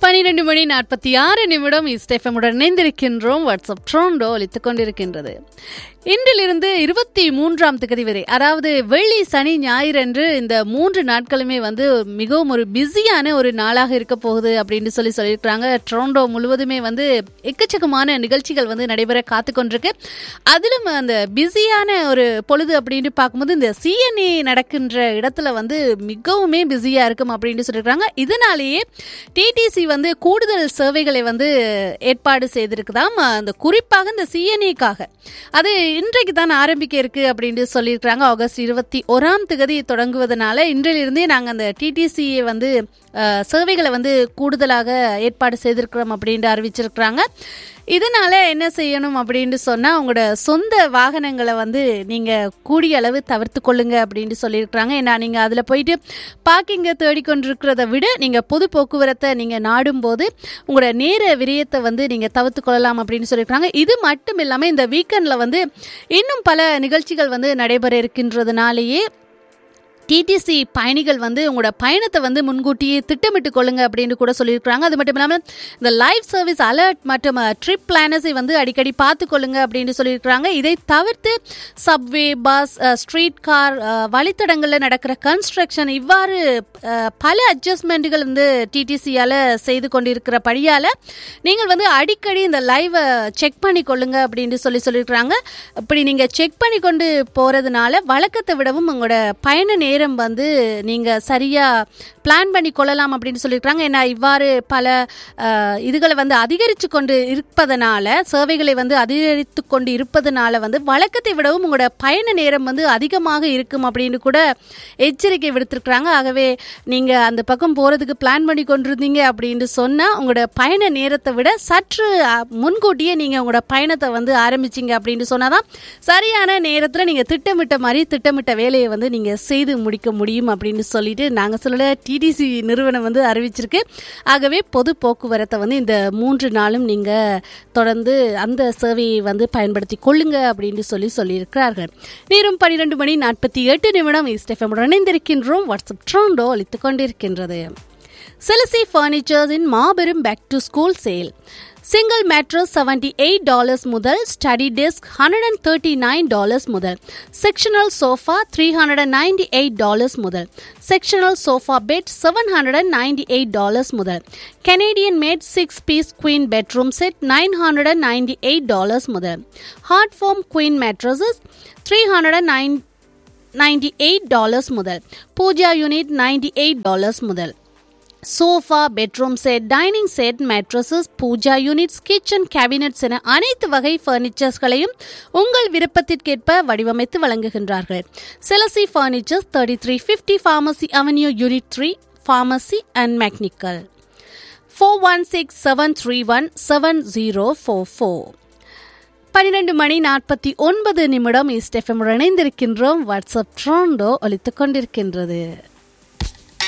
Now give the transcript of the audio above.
பனிரெண்டு மணி நாற்பத்தி ஆறு நிமிடம் இஸ்டெஃபமுடன் இணைந்திருக்கின்றோம் வாட்ஸ்அப் ட்ரோண்டோ ஒலித்துக் கொண்டிருக்கின்றது இன்றிலிருந்து இருபத்தி மூன்றாம் தேதி வரை அதாவது வெள்ளி சனி ஞாயிறு என்று இந்த மூன்று நாட்களுமே வந்து மிகவும் ஒரு பிஸியான ஒரு நாளாக இருக்க போகுது அப்படின்னு சொல்லி சொல்லியிருக்கிறாங்க ட்ரோண்டோ முழுவதுமே வந்து எக்கச்சக்கமான நிகழ்ச்சிகள் வந்து நடைபெற காத்து கொண்டிருக்கு அதிலும் அந்த பிஸியான ஒரு பொழுது அப்படின்னு பார்க்கும்போது இந்த சிஎன்ஏ நடக்கின்ற இடத்துல வந்து மிகவுமே பிஸியாக இருக்கும் அப்படின்னு சொல்லியிருக்காங்க இதனாலேயே டிடிசி வந்து கூடுதல் சேவைகளை வந்து ஏற்பாடு செய்திருக்குதாம் அந்த குறிப்பாக இந்த சிஎன்ஏக்காக அது இன்றைக்கு தான் ஆரம்பிக்க இருக்கு அப்படின்னு சொல்லியிருக்கிறாங்க ஆகஸ்ட் இருபத்தி ஓராம் தேதி தொடங்குவதனால இன்றிலிருந்தே நாங்கள் அந்த டிடிசியை வந்து அஹ், சேவைகளை வந்து கூடுதலாக ஏற்பாடு செய்திருக்கிறோம் அப்படின்ட்டு அறிவிச்சிருக்கிறாங்க இதனால என்ன செய்யணும் அப்படின்னு சொன்னா உங்களோட சொந்த வாகனங்களை வந்து நீங்க கூடிய அளவு தவிர்த்து கொள்ளுங்க அப்படின்னு சொல்லியிருக்கிறாங்க ஏன்னா நீங்க அதுல போயிட்டு பார்க்கிங்க தேடிக்கொண்டிருக்கிறத விட நீங்க பொது போக்குவரத்தை நீங்க நாடும் போது உங்களோட நேர விரயத்தை வந்து நீங்க தவிர்த்து கொள்ளலாம் அப்படின்னு சொல்லியிருக்கிறாங்க இது மட்டும் இல்லாம இந்த வீக்கெண்ட்ல வந்து இன்னும் பல நிகழ்ச்சிகள் வந்து நடைபெற இருக்கின்றதுனாலேயே டிடிசி பயணிகள் வந்து உங்களோட பயணத்தை வந்து முன்கூட்டியே திட்டமிட்டு கொள்ளுங்க அப்படின்னு கூட சொல்லியிருக்கிறாங்க அது மட்டும் இல்லாமல் இந்த லைவ் சர்வீஸ் அலர்ட் மற்றும் ட்ரிப் பிளானர்ஸை வந்து அடிக்கடி பார்த்து கொள்ளுங்க அப்படின்னு சொல்லியிருக்கிறாங்க இதை தவிர்த்து சப்வே பஸ் ஸ்ட்ரீட் கார் வழித்தடங்களில் நடக்கிற கன்ஸ்ட்ரக்ஷன் இவ்வாறு அஹ், பல அட்ஜஸ்ட்மெண்ட்டுகள் வந்து டிடிசியால் செய்து கொண்டிருக்கிற படியால் நீங்கள் வந்து அடிக்கடி இந்த லைவை செக் பண்ணி கொள்ளுங்க அப்படின்னு சொல்லி சொல்லியிருக்கிறாங்க இப்படி நீங்கள் செக் பண்ணி கொண்டு போகிறதுனால வழக்கத்தை விடவும் உங்களோட பயண நேரம் வந்து நீங்கள் சரியாக பிளான் பண்ணி கொள்ளலாம் அப்படின்னு சொல்லியிருக்கிறாங்க ஏன்னா இவ்வாறு பல அஹ், இதுகளை வந்து அதிகரித்து கொண்டு இருப்பதனால சேவைகளை வந்து அதிகரித்து கொண்டு இருப்பதனால வந்து வழக்கத்தை விடவும் உங்களோட பயண நேரம் வந்து அதிகமாக இருக்கும் அப்படின்னு கூட எச்சரிக்கை விடுத்திருக்கிறாங்க ஆகவே நீங்கள் அந்த பக்கம் போகிறதுக்கு பிளான் பண்ணி கொண்டிருந்தீங்க அப்படின்னு சொன்னால் உங்களோட பயண நேரத்தை விட சற்று அஹ், முன்கூட்டியே நீங்கள் உங்களோட பயணத்தை வந்து ஆரம்பிச்சிங்க அப்படின்னு சொன்னால் தான் சரியான நேரத்தில் நீங்கள் திட்டமிட்ட மாதிரி திட்டமிட்ட வேலையை வந்து நீங்கள் செய்து முடிக்க முடியும் அப்படின்னு சொல்லிட்டு நாங்கள் சொல்ல டிடிசி நிறுவனம் வந்து அறிவிச்சிருக்கு ஆகவே பொது போக்குவரத்தை வந்து இந்த மூன்று நாளும் நீங்கள் தொடர்ந்து அந்த சேவையை வந்து பயன்படுத்தி கொள்ளுங்க அப்படின்னு சொல்லி சொல்லியிருக்கிறார்கள் நேரம் பன்னிரெண்டு மணி நாற்பத்தி எட்டு நிமிடம் இஸ்டெஃபமுடன் இணைந்திருக்கின்றோம் வாட்ஸ்அப் ட்ரோண்டோ அளித்துக் கொண்டிருக்கின்றது செலசி ஃபர்னிச்சர்ஸின் மாபெரும் back to school sale single mattress seventy eight dollars முதல் study desk hundred and thirty nine dollars முதல் sectional sofa three hundred and ninety eight dollars முதல் sectional sofa bed seven hundred and ninety eight dollars முதல் Canadian made six piece queen bedroom set nine hundred and ninety eight dollars முதல் hard foam queen mattresses three hundred and nine ninety eight dollars முதல் pooja unit ninety eight dollars முதல் sofa bedroom set dining set mattresses pooja units kitchen cabinets என அனைத்து வகை ஃபர்னிச்சர்ஸ்களையும் உங்கள் விருப்பத்திற்கேற்ப வடிவமைத்து வழங்குகின்றார்கள் செலசி furniture thirty three fifty pharmacy avenue unit three pharmacy and McNicoll four one six seven three one seven zero four four பன்னிரண்டு மணி நாற்பத்தி ஒன்பது நிமிடம் இஸ்டெஃபம் இணைந்திருக்கின்றோம் வாட்ஸ்அப் ட்ரோண்டோ ஒலித்துக் கொண்டிருக்கின்றது